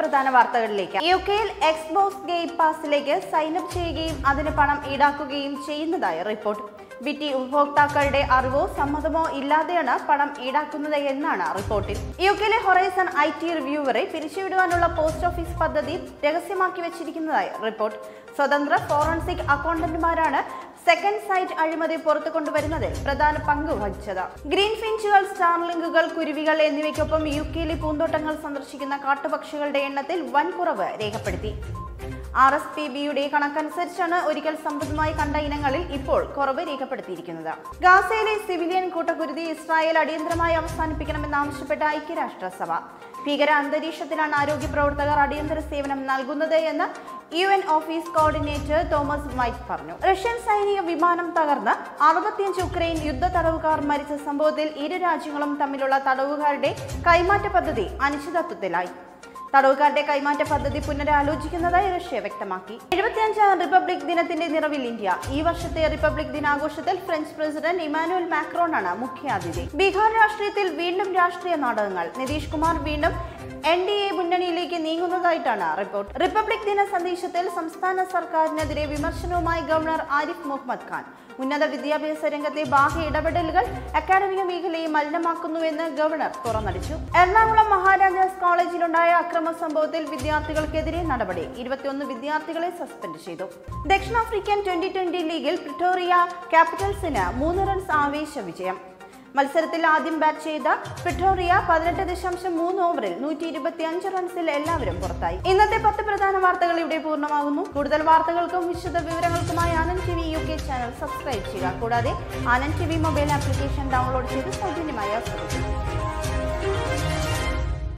പ്രധാന വാർത്തകളിലേക്ക് യു കെയിൽ എക്സ്ബോക്സ് ഗെയിം പാസിലേക്ക് സൈൻ അപ്പ് ചെയ്യുകയും അതിന് പണം ഈടാക്കുകയും ചെയ്യുന്നതായി റിപ്പോർട്ട് വിറ്റി ഉപഭോക്താക്കളുടെ അറിവോ സമ്മതമോ ഇല്ലാതെയാണ് പണം ഈടാക്കുന്നത് എന്നാണ് റിപ്പോർട്ടിൽ യു കെയിലെ ഹൊറൈസൺ ഐ ടി റിവ്യൂവറെ പിരിച്ചുവിടുവാനുള്ള പോസ്റ്റ് ഓഫീസ് പദ്ധതി രഹസ്യമാക്കി വെച്ചിരിക്കുന്നതായി റിപ്പോർട്ട് സ്വതന്ത്ര ഫോറൻസിക് അക്കൗണ്ടന്റുമാരാണ് സെക്കൻഡ് സൈറ്റ് അഴിമതി പുറത്തു കൊണ്ടുവരുന്നതിൽ പ്രധാന പങ്ക് വഹിച്ചത് ഗ്രീൻ ഫിഞ്ചുകൾ സ്റ്റാർലിങ്കുകൾ കുരുവികൾ എന്നിവയ്ക്കൊപ്പം യു കെയിലെ പൂന്തോട്ടങ്ങൾ സന്ദർശിക്കുന്ന കാട്ടുപക്ഷികളുടെ എണ്ണത്തിൽ വൻ കുറവ് രേഖപ്പെടുത്തി ആർ എസ് പി ബിയുടെ കണക്കനുസരിച്ചാണ് ഒരിക്കൽ സമൃദ്ധമായി കണ്ട ഇനങ്ങളിൽ ഇപ്പോൾ കുറവ് രേഖപ്പെടുത്തിയിരിക്കുന്നത് ഗാസയിലെ സിവിലിയൻ കൂട്ടക്കുരുതി ഇസ്രായേൽ അടിയന്തരമായി അവസാനിപ്പിക്കണമെന്നാവശ്യപ്പെട്ട ഐക്യരാഷ്ട്രസഭ ഭീകര അന്തരീക്ഷത്തിലാണ് ആരോഗ്യ പ്രവർത്തകർ അടിയന്തര സേവനം നൽകുന്നത് എന്ന് U N office coordinator Thomas മൈറ്റ് പറഞ്ഞു റഷ്യൻ സൈനിക വിമാനം തകർന്ന് അറുപത്തിയഞ്ച് ഉക്രൈൻ യുദ്ധ തടവുകാർ മരിച്ച സംഭവത്തിൽ ഇരു രാജ്യങ്ങളും തമ്മിലുള്ള തടവുകാരുടെ കൈമാറ്റ പദ്ധതി അനിശ്ചിതത്വത്തിലായി തടവുകാരുടെ കൈമാറ്റ പദ്ധതി പുനരാലോചിക്കുന്നതായി റഷ്യ വ്യക്തമാക്കി എഴുപത്തിയഞ്ചാം റിപ്പബ്ലിക് ദിനത്തിന്റെ നിറവിൽ ഇന്ത്യ ഈ വർഷത്തെ റിപ്പബ്ലിക് ദിനാഘോഷത്തിൽ ഫ്രഞ്ച് പ്രസിഡന്റ് ഇമാനുവൽ മാക്രോണാണ് മുഖ്യാതിഥി ബീഹാർ രാഷ്ട്രീയത്തിൽ വീണ്ടും രാഷ്ട്രീയ നാടകങ്ങൾ നിതീഷ് കുമാർ വീണ്ടും എൻ ഡി എ മുന്നണിയിലേക്ക് നീങ്ങുന്നതായിട്ടാണ് റിപ്പോർട്ട് റിപ്പബ്ലിക് ദിന സന്ദേശത്തിൽ സംസ്ഥാന സർക്കാരിനെതിരെ വിമർശനവുമായി ഗവർണർ ആരിഫ് മുഹമ്മദ് ഖാൻ ഉന്നത വിദ്യാഭ്യാസ രംഗത്തെ ബാഹ്യ ഇടപെടലുകൾ അക്കാദമിക മേഖലയെ മലിനമാക്കുന്നുവെന്ന് ഗവർണർ തുറന്നടിച്ചു എറണാകുളം മഹാരാജാസ് കോളേജിലുണ്ടായ അക്രമ സംഭവത്തിൽ വിദ്യാർത്ഥികൾക്കെതിരെ നടപടി ഇരുപത്തിയൊന്ന് വിദ്യാർത്ഥികളെ സസ്പെൻഡ് ചെയ്തു ദക്ഷിണാഫ്രിക്കൻ ട്വന്റി ട്വന്റി ലീഗിൽ പ്രിട്ടോറിയ ക്യാപിറ്റൽസിന് മൂന്ന് റൺസ് ആവേശ വിജയം മത്സരത്തിൽ ആദ്യം ബാറ്റ് ചെയ്ത പ്രിട്ടോറിയ പതിനെട്ട് ദശാംശം മൂന്ന് ഓവറിൽ നൂറ്റി ഇരുപത്തി അഞ്ച് റൺസിൽ എല്ലാവരും പുറത്തായി ഇന്നത്തെ പത്ത് പ്രധാന വാർത്തകൾ ഇവിടെ പൂർണ്ണമാകുന്നു കൂടുതൽ വാർത്തകൾക്കും വിശദ വിവരങ്ങൾക്കുമായി Anand T V U K channel subscribe ചെയ്യുക കൂടാതെ Anand T V mobile application download ചെയ്ത് സൗജന്യമായി ആസ്വദിക്കും